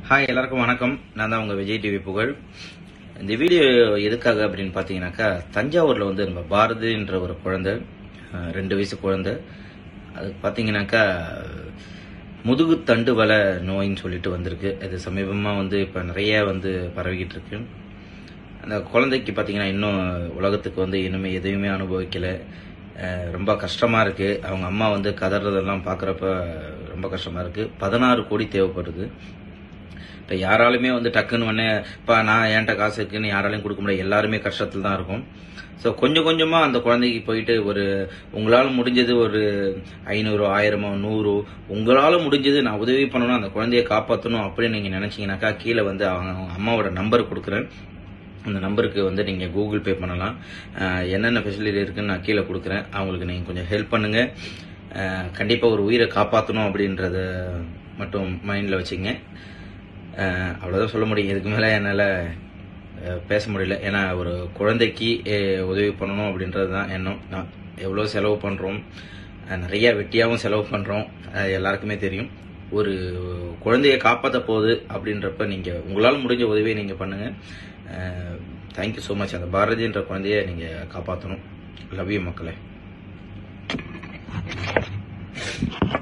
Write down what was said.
hi எல்லாருக்கும் வணக்கம் நான் தான் உங்க விஜய் டிவி புகழ் இந்த வீடியோ எதுக்காக அப்படின்னு பார்த்தீங்கன்னாக்கா தஞ்சாவூர்ல வந்து நம்ம பாரதின்ற ஒரு குழந்தை அஹ், ரெண்டு வயசு குழந்தை அது பார்த்தீங்கன்னாக்கா முதுகு தண்டு வலை நோயின்னு சொல்லிட்டு வந்திருக்கு இது சமீபமாக வந்து இப்போ நிறைய வந்து பரவிக்கிட்டு இருக்கு அந்த குழந்தைக்கு பார்த்தீங்கன்னா இன்னும் உலகத்துக்கு வந்து இனிமே எதையுமே அனுபவிக்கல அஹ் ரொம்ப கஷ்டமா இருக்கு அவங்க அம்மா வந்து கதறதெல்லாம் பார்க்குறப்ப ரொம்ப கஷ்டமா இருக்கு பதினாறு கோடி தேவைப்படுது இப்போ யாராலுமே வந்து டக்குன்னு உடனே இப்போ நான் என்கிட்ட காசு இருக்குன்னு யாராலையும் கொடுக்க முடியாது எல்லாருமே கஷ்டத்தில் தான் இருக்கும் ஸோ கொஞ்சம் கொஞ்சமாக அந்த குழந்தைக்கு போயிட்டு ஒரு உங்களால் முடிஞ்சது ஒரு ஐநூறு ஆயிரமோ நூறு உங்களால் முடிஞ்சது நான் உதவி பண்ணணும் அந்த குழந்தைய காப்பாற்றணும் அப்படின்னு நீங்கள் நினச்சிங்கனாக்கா கீழே வந்து அவங்க அவங்க அம்மாவோட நம்பர் கொடுக்குறேன் அந்த நம்பருக்கு வந்து நீங்கள் கூகுள் பே பண்ணலாம் அஹ் என்னென்ன ஃபெசிலிட்டி இருக்குன்னு நான் கீழே கொடுக்குறேன் அவங்களுக்கு நீங்கள் கொஞ்சம் ஹெல்ப் பண்ணுங்கள் கண்டிப்பாக ஒரு உயிரை காப்பாற்றணும் அப்படின்றத மட்டும் மைண்டில் வச்சுங்க அஹ் அவ்வளவுதான் சொல்ல முடியும் இதுக்கு மேலே என்னால் பேச முடியல ஏன்னா ஒரு குழந்தைக்கு அஹ், உதவி பண்ணணும் அப்படின்றது தான் எண்ணம் நான் எவ்வளோ செலவு பண்ணுறோம் நிறைய வெட்டியாகவும் செலவு பண்ணுறோம் எல்லாருக்குமே தெரியும் ஒரு குழந்தைய காப்பாற்ற போகுது அப்படின்றப்ப நீங்கள் உங்களால் முடிஞ்ச உதவியை நீங்கள் பண்ணுங்கள் தேங்க்யூ ஸோ மச் அந்த பாரதின்ற குழந்தைய நீங்கள் காப்பாற்றணும் லவ் யூ மக்களே